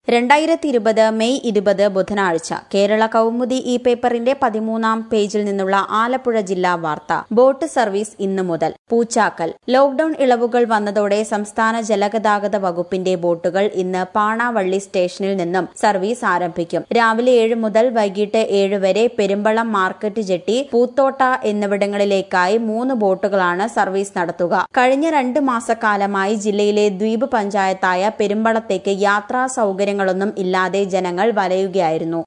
രണ്ടായിരത്തി ഇരുപത് മെയ് ഇരുപത് ബുധനാഴ്ച കേരള കൗമുദി ഈ പേപ്പറിന്റെ പതിമൂന്നാം പേജിൽ നിന്നുള്ള ആലപ്പുഴ ജില്ലാ വാർത്ത ബോട്ട് സർവീസ് ഇന്നു മുതൽ പൂച്ചാക്കൽ ലോക്ഡൌൺ ഇളവുകൾ വന്നതോടെ സംസ്ഥാന ജലഗതാഗത വകുപ്പിന്റെ ബോട്ടുകൾ ഇന്ന് പാണാവള്ളി സ്റ്റേഷനിൽ നിന്നും സർവീസ് ആരംഭിക്കും രാവിലെ ഏഴ് മുതൽ വൈകിട്ട് ഏഴ് വരെ പെരുമ്പളം മാർക്കറ്റ് ജെട്ടി പൂത്തോട്ട എന്നിവിടങ്ങളിലേക്കായി മൂന്ന് ബോട്ടുകളാണ് സർവീസ് നടത്തുക കഴിഞ്ഞ രണ്ട് മാസക്കാലമായി ജില്ലയിലെ ദ്വീപ് പഞ്ചായത്തായ പെരുമ്പളത്തേക്ക് യാത്രാ സൗകര്യങ്ങളൊന്നും ഇല്ലാതെ ജനങ്ങൾ വലയുകയായിരുന്നു